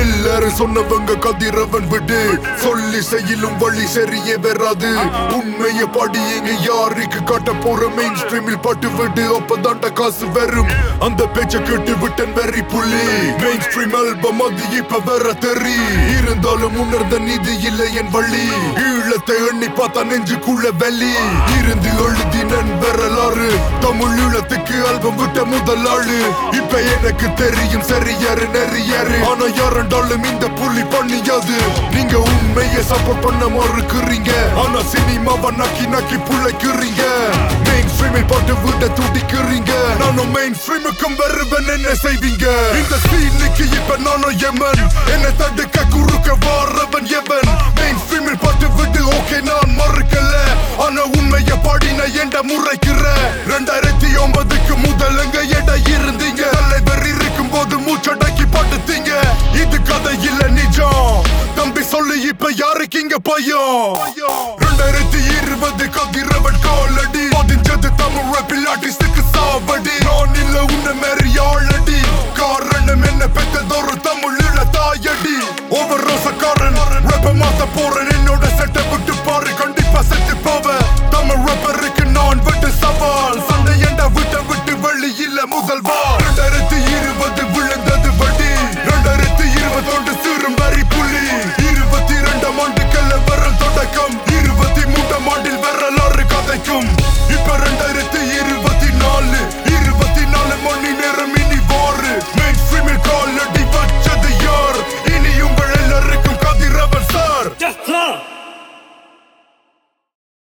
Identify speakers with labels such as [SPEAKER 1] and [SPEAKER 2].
[SPEAKER 1] நில்லரு சொன்னவங்க கதிரவன் விடு சொல்லி செய்யலும் வழி சரியே வராது உண்மைய படி எங்க யாருக்கு காட்ட போற மெயின் ஸ்ட்ரீமில் பட்டு விடு அப்பதான்டா காசு வரும் அந்த பேச்ச கேட்டு விட்டன் வெறி புள்ளி மெயின் ஸ்ட்ரீம் ஆல்பம் அது இப்ப வேற தெரி இருந்தாலும் உணர்ந்த நீதி இல்லை என் வழி ஈழத்தை எண்ணி பார்த்தா நெஞ்சுக்குள்ள வெளி இருந்து எழுதினன் வரலாறு தமிழ் ஈழத்துக்கு ஆல்பம் விட்ட முதல் ஆளு இப்ப எனக்கு தெரியும் சரியாரு நெறியாரு ஆனா யாருண்டாலும் இந்த புள்ளி பண்ணியாது நீங்க உண்மையை சப்போர்ட் பண்ண மறுக்கிறீங்க ஆனா சினிமாவை நக்கி நக்கி புள்ளைக்கிறீங்க மெயின் ஸ்ட்ரீமில் போட்டு விட துடிக்கிறீங்க நானும் மெயின் ஸ்ட்ரீமுக்கும் வருவேன் என்ன செய்வீங்க இந்த சீனுக்கு இப்ப நானும் எமன் என்ன தடுக்க குறுக்க வாரவன் எவன் மெயின் ஸ்ட்ரீமில் போட்டு விட்டு ஓகே நான் மறுக்கல ஆனா உண்மைய பாடி நான் ஏண்ட முறைக்கிற ரெண்டாயிரத்தி ஒன்பதுக்கு முதல் எங்க எட இருந்தீங்க தலைவர் இருக்கும் போது மூச்சடக்கி படுத்தீங்க இது கதை இல்ல நிஜம் தம்பி சொல்லு இப்ப யாருக்கு இங்க பையன் ரெண்டாயிரத்தி இருபது கதிரவன் காலடி பதிஞ்சது தமிழ் ரப்பில் ஆர்டிஸ்டுக்கு சாவடி நான் இல்ல உன்ன மாரி ஆளடி காரணம் என்ன பெற்றதொரு தமிழ் இள தாயடி ஒவ்வொரு ரோசக்காரன் ரப்ப மாத்த போறேன்